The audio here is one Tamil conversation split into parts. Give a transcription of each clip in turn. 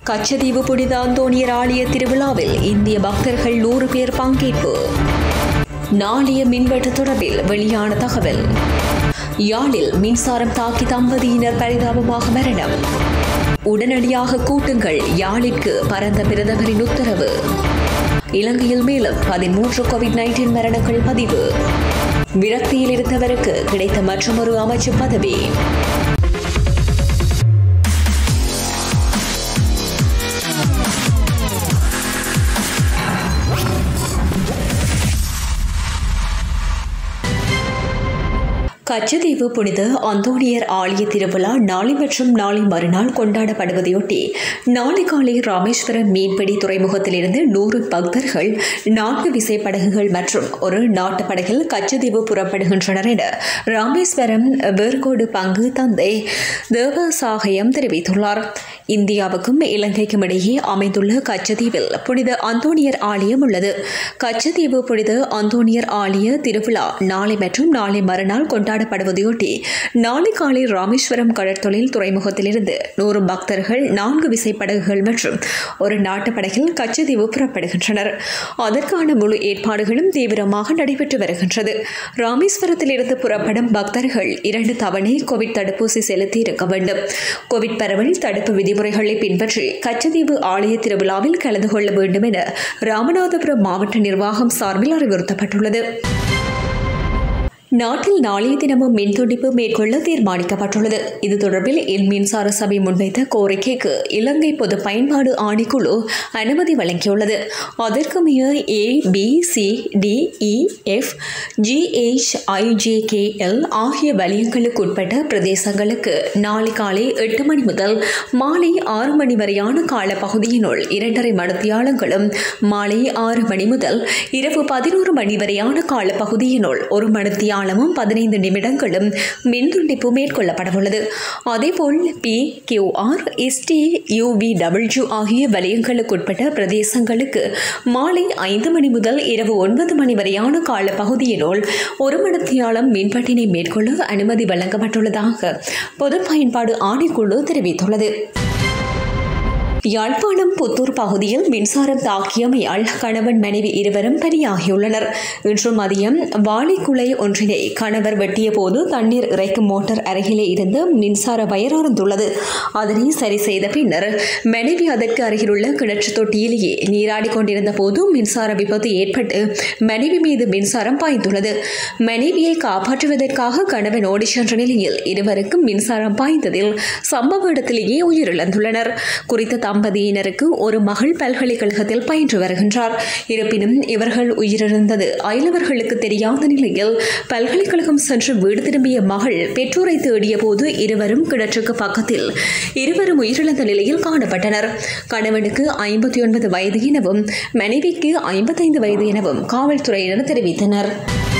கச்சதீவு புனித அந்தோணியர் ஆலய திருவிழாவில் இந்திய பக்தர்கள் நூறு பேர் பங்கேற்பு நாளைய மின்வெட்டு தொடர்பில் வெளியான தகவல் யாழில் மின்சாரம் தாக்கி தம்பதியினர் பரிதாபமாக மரணம் உடனடியாக கூட்டுங்கள் யாழிற்கு பரந்த பிரதமரின் உத்தரவு இலங்கையில் மேலும் பதிமூன்று கோவிட் நைன்டீன் மரணங்கள் பதிவு விரக்தியில் இருந்தவருக்கு கிடைத்த மற்றொரு அமைச்சு பதவி கச்சதீவு புனித அந்தோணியர் ஆலய திருவிழா நாளை மற்றும் நாளை மறுநாள் கொண்டாடப்படுவதையொட்டி நாளை காலை ராமேஸ்வரம் மீன்பிடி துறைமுகத்திலிருந்து நூறு பக்தர்கள் நான்கு விசைப்படகுகள் மற்றும் ஒரு நாட்டு படகில் கச்சதீவு புறப்படுகின்றனர் என ராமேஸ்வரம் வேர்கோடு பங்கு தந்தை தேவசாகயம் தெரிவித்துள்ளார் இந்தியாவுக்கும் இலங்கைக்கும் இடையே அமைந்துள்ள கச்சதீவில் புனித அந்தோணியர் ஆலயம் உள்ளது கச்சதீவு புனித அந்தோணியர் ஆலய திருவிழா நாளை மற்றும் நாளை மறுநாள் கொண்டாடப்படுவதையொட்டி நாளை காலை ராமேஸ்வரம் கடற்தொழில் துறைமுகத்திலிருந்து நூறு பக்தர்கள் நான்கு விசைப்படகுகள் மற்றும் ஒரு நாட்டு படகில் கச்சதீவு புறப்படுகின்றனர் அதற்கான முழு ஏற்பாடுகளும் தீவிரமாக நடைபெற்று வருகின்றது ராமேஸ்வரத்திலிருந்து புறப்படும் பக்தர்கள் இரண்டு தவணை கோவிட் தடுப்பூசி செலுத்தி இருக்க வேண்டும் கோவிட் பரவல் தடுப்பு விதிமுறைகளை பின்பற்றி கச்சதீவு ஆலய திருவிழாவில் கலந்து கொள்ள வேண்டும் என ராமநாதபுரம் மாவட்ட நிர்வாகம் சார்பில் அறிவுறுத்தப்பட்டுள்ளது நாட்டில் நாளைய தினமும் மின் துண்டிப்பு மேற்கொள்ள தீர்மானிக்கப்பட்டுள்ளது இது தொடர்பில் இல் மின்சார சபை முன்வைத்த கோரிக்கைக்கு இலங்கை பொது பயன்பாடு ஆணைக்குழு அனுமதி வழங்கியுள்ளது அதற்குமைய A B C D E F G H I J K L ஆகிய வலயங்களுக்கு உட்பட்ட பிரதேசங்களுக்கு நாளை காலை எட்டு மணி முதல் மாலை ஆறு மணி வரையான கால பகுதியினுள் இரண்டரை மணித்தியாலங்களும் மாலை ஆறு மணி முதல் இரவு பதினோரு மணி வரையான கால பகுதியினுள் ஒரு மணித்தியாலம் காலமும் பதினைந்து நிமிடங்களும் மின்துண்டிப்பு மேற்கொள்ளப்படவுள்ளது அதேபோல் P Q R ST UV W ஆகிய வலயங்களுக்குட்பட்ட பிரதேசங்களுக்கு மாலை ஐந்து மணி முதல் இரவு ஒன்பது மணி வரையான கால பகுதியினுள் ஒரு மணித்தியாலம் மின்பட்டினை மேற்கொள்ள அனுமதி வழங்கப்பட்டுள்ளதாக பொது பயன்பாடு ஆணைக்குழு தெரிவித்துள்ளது யாழ்ப்பாணம் புத்தூர் பகுதியில் மின்சாரம் தாக்கியமையால் கணவன் மனைவி இருவரும் பலியாகியுள்ளனர் இன்று மதியம் வாளிக்குலை ஒன்றினை கணவர் வெட்டிய போது தண்ணீர் இறைக்கும் மோட்டார் அருகிலே இருந்து மின்சார வயர் அறுந்துள்ளது அதனை சரி செய்த பின்னர் மனைவி அதற்கு அருகிலுள்ள கிணற்று தொட்டியிலேயே நீராடி கொண்டிருந்த போது மின்சார விபத்து ஏற்பட்டு மனைவி மீது மின்சாரம் பாய்ந்துள்ளது மனைவியை காப்பாற்றுவதற்காக கணவன் ஓடி சென்ற நிலையில் இருவருக்கும் மின்சாரம் பாய்ந்ததில் சம்பவ இடத்திலேயே உயிரிழந்துள்ளனர் குறித்த தம்பதியினருக்கு ஒரு மகள் பல்கலைக்கழகத்தில் பயின்று வருகின்றார் இருப்பினும் இவர்கள் உயிரிழந்தது அயலவர்களுக்கு தெரியாத நிலையில் பல்கலைக்கழகம் சென்று வீடு திரும்பிய மகள் பெற்றோரை தேடிய போது இருவரும் கிணற்றுக்கு பக்கத்தில் இருவரும் உயிரிழந்த நிலையில் காணப்பட்டனர் கணவனுக்கு ஐம்பத்தி ஒன்பது வயது எனவும் மனைவிக்கு ஐம்பத்தைந்து வயது எனவும் காவல்துறையினர் தெரிவித்தனர்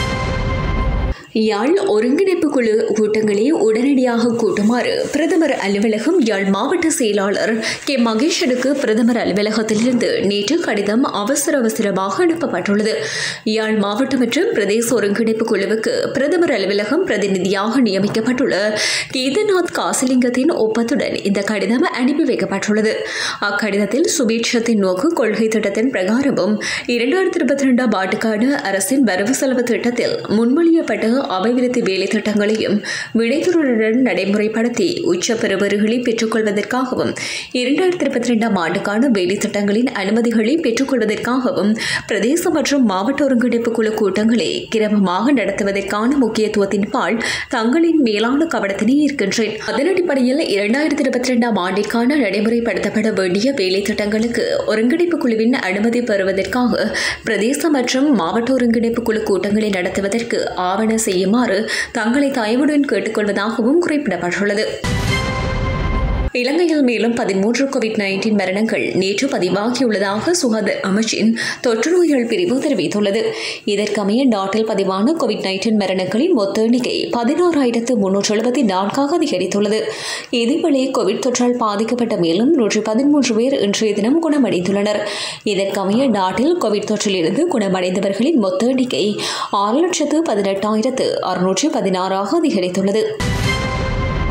யாழ் ஒருங்கிணைப்பு குழு கூட்டங்களை உடனடியாக கூட்டுமாறு பிரதமர் அலுவலகம் யாழ் மாவட்ட செயலாளர் கே மகேஷனுக்கு பிரதமர் அலுவலகத்திலிருந்து நேற்று கடிதம் அவசர அவசரமாக அனுப்பப்பட்டுள்ளது யாழ் மாவட்ட மற்றும் பிரதேச ஒருங்கிணைப்பு குழுவுக்கு பிரதமர் அலுவலகம் பிரதிநிதியாக நியமிக்கப்பட்டுள்ள கேதர்நாத் காசிலிங்கத்தின் ஒப்பத்துடன் இந்த கடிதம் அனுப்பி வைக்கப்பட்டுள்ளது அக்கடிதத்தில் சுபீட்சத்தின் நோக்கு கொள்கை திட்டத்தின் பிரகாரமும் இரண்டாயிரத்தி இருபத்தி ரெண்டாம் ஆண்டுக்கான அரசின் வரவு செலவு திட்டத்தில் முன்மொழியப்பட்ட அபிவிருத்தி வேலை திட்டங்களையும் விடைத்துறையுடன் நடைமுறைப்படுத்தி உச்ச பெறுபவர்களை பெற்றுக்கொள்வதற்காகவும் இரண்டாயிரத்தி இருபத்தி ரெண்டாம் ஆண்டுக்கான வேலை திட்டங்களின் அனுமதிகளை பெற்றுக்கொள்வதற்காகவும் பிரதேச மற்றும் மாவட்ட ஒருங்கிணைப்பு குழு கூட்டங்களை கிரமமாக நடத்துவதற்கான முக்கியத்துவத்தின் பால் தங்களின் மேலான கவனத்தினை ஈர்க்கின்றேன் அதன் அடிப்படையில் இரண்டாயிரத்தி இருபத்தி ரெண்டாம் ஆண்டிற்கான நடைமுறைப்படுத்தப்பட வேண்டிய வேலை திட்டங்களுக்கு ஒருங்கிணைப்பு குழுவின் அனுமதி பெறுவதற்காக பிரதேச மற்றும் மாவட்ட ஒருங்கிணைப்பு குழு கூட்டங்களை நடத்துவதற்கு ஆவண செய்யுமாறு தங்களை தயவுடன் கேட்டுக்கொள்வதாகவும் குறிப்பிடப்பட்டுள்ளது இலங்கையில் மேலும் பதிமூன்று கோவிட் நைன்டீன் மரணங்கள் நேற்று பதிவாகியுள்ளதாக சுகாதார அமைச்சின் தொற்று நோய்கள் பிரிவு தெரிவித்துள்ளது இதற்கமைய நாட்டில் பதிவான கோவிட் நைன்டீன் மரணங்களின் மொத்த எண்ணிக்கை பதினோராயிரத்து முன்னூற்று எழுபத்தி நான்காக அதிகரித்துள்ளது இதேவேளை கோவிட் தொற்றால் பாதிக்கப்பட்ட மேலும் நூற்றி பதிமூன்று பேர் இன்றைய தினம் குணமடைந்துள்ளனர் இதற்கமைய நாட்டில் கோவிட் தொற்றிலிருந்து குணமடைந்தவர்களின் மொத்த எண்ணிக்கை ஆறு லட்சத்து பதினெட்டாயிரத்து அறுநூற்று பதினாறாக அதிகரித்துள்ளது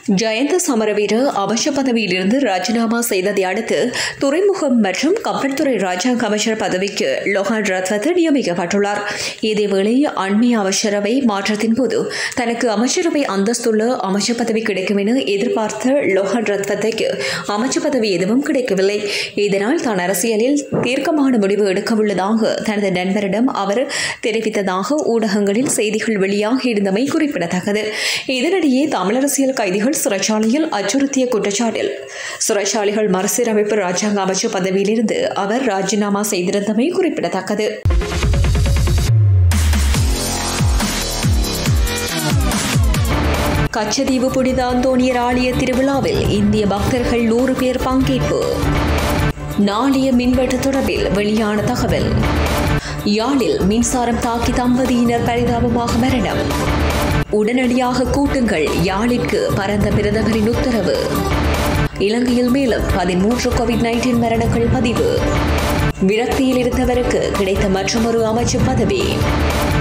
ஜயந்த சமரவீர அமைச்ச பதவியிலிருந்து ராஜினாமா செய்ததை அடுத்து துறைமுகம் மற்றும் கப்பல் துறை ராஜாங்க அமைச்சர் பதவிக்கு லோகான் ரத்வத் நியமிக்கப்பட்டுள்ளார் இதேவேளை அண்மைய அமைச்சரவை மாற்றத்தின் போது தனக்கு அமைச்சரவை அந்தஸ்துள்ள அமைச்சர் பதவி கிடைக்கும் என எதிர்பார்த்த லோகான் ரத்வத்துக்கு அமைச்சர் பதவி எதுவும் கிடைக்கவில்லை இதனால் தான் அரசியலில் தீர்க்கமான முடிவு எடுக்கவுள்ளதாக தனது நண்பரிடம் அவர் தெரிவித்ததாக ஊடகங்களில் செய்திகள் வெளியாகியிருந்தமை குறிப்பிடத்தக்கது இதனிடையே தமிழரசியல் கைதிகள் சிறைச்சாலையில் அச்சுறுத்திய குற்றச்சாட்டில் சிறைச்சாலைகள் மறுசீரமைப்பு ராஜாங்க அமைச்சர் பதவியிலிருந்து அவர் ராஜினாமா செய்திருந்தமை குறிப்பிடத்தக்கது கச்சதீவு புனித அந்தோணியர் ஆலய திருவிழாவில் இந்திய பக்தர்கள் நூறு பேர் பங்கேற்பு நாளைய மின்வெட்டு தொடர்பில் வெளியான தகவல் யாழில் மின்சாரம் தாக்கி தம்பதியினர் பரிதாபமாக மரணம் உடனடியாக கூட்டுங்கள் யாழிற்கு பரந்த பிரதமரின் உத்தரவு இலங்கையில் மேலும் பதிமூன்று கோவிட் நைன்டீன் மரணங்கள் பதிவு விரக்தியில் இருந்தவருக்கு கிடைத்த மற்றொரு அமைச்சு பதவி